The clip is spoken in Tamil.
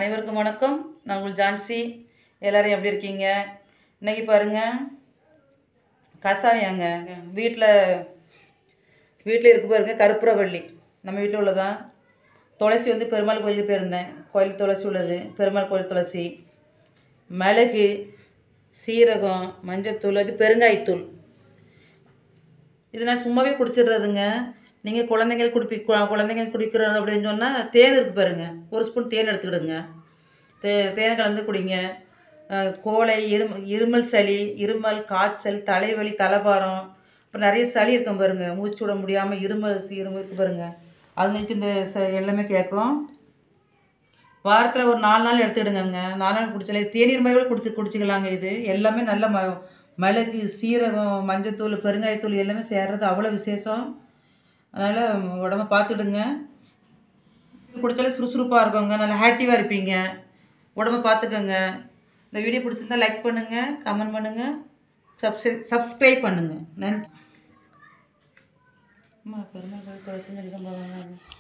அனைவருக்கும் வணக்கம் நான் உங்கள் ஜான்சி எல்லாரும் எப்படி இருக்கீங்க இன்னைக்கு பாருங்க கஷாயங்க வீட்டில் வீட்டில் இருக்கு பாருங்க கற்பூரவள்ளி நம்ம வீட்டில் உள்ளதான் துளசி வந்து பெருமாள் கோயிலுக்கு போயிருந்தேன் கோயில் துளசி உள்ளது பெருமாள் கோயில் துளசி மிளகு சீரகம் மஞ்சத்தூள் அது பெருங்காயத்தூள் இது நான் சும்மாவே குடிச்சிடுறதுங்க நீங்கள் குழந்தைங்களுக்கு குடிப்பி கு- குழந்தைங்களுக்கு குடிக்கிறது அப்படின்னு சொன்னால் தேன் இருக்கு பாருங்க ஒரு ஸ்பூன் தேன் எடுத்துக்கிடுங்க தே தேன் கலந்து குடிங்க அஹ் கோழை இரும் இருமல் சளி இருமல் காய்ச்சல் தலைவலி தலைபாரம் அப்புறம் நிறைய சளி இருக்கும் பாருங்க மூச்சு விட முடியாமல் இருமல் இருமல் இருக்கு பாருங்க அதுங்களுக்கு இந்த ச எல்லாமே கேட்கும் வாரத்தில் ஒரு நாலு நாள் எடுத்துக்கிடுங்க நாலு நாள் குடிச்சாலே தேநீர் மாதிரி கூட குடிச்சு குடிச்சிக்கலாங்க இது எல்லாமே நல்ல ம மிளகு சீரகம் மஞ்சத்தூள் பெருங்காயத்தூள் எல்லாமே சேர்றது அவ்வளோ விசேஷம் அதனால் உடம்ப பார்த்துடுங்க இது குடித்தாலே சுறுசுறுப்பாக இருக்குங்க நல்லா ஆக்டிவாக இருப்பீங்க உடம்ப பார்த்துக்கோங்க இந்த வீடியோ பிடிச்சிருந்தா லைக் பண்ணுங்கள் கமெண்ட் பண்ணுங்கள் சப்ஸ்கிரை சப்ஸ்கிரைப் பண்ணுங்கள் நன்றி அம்மா பெருமாள் கோயில் துளசின்னு சொல்லி தான் போவாங்க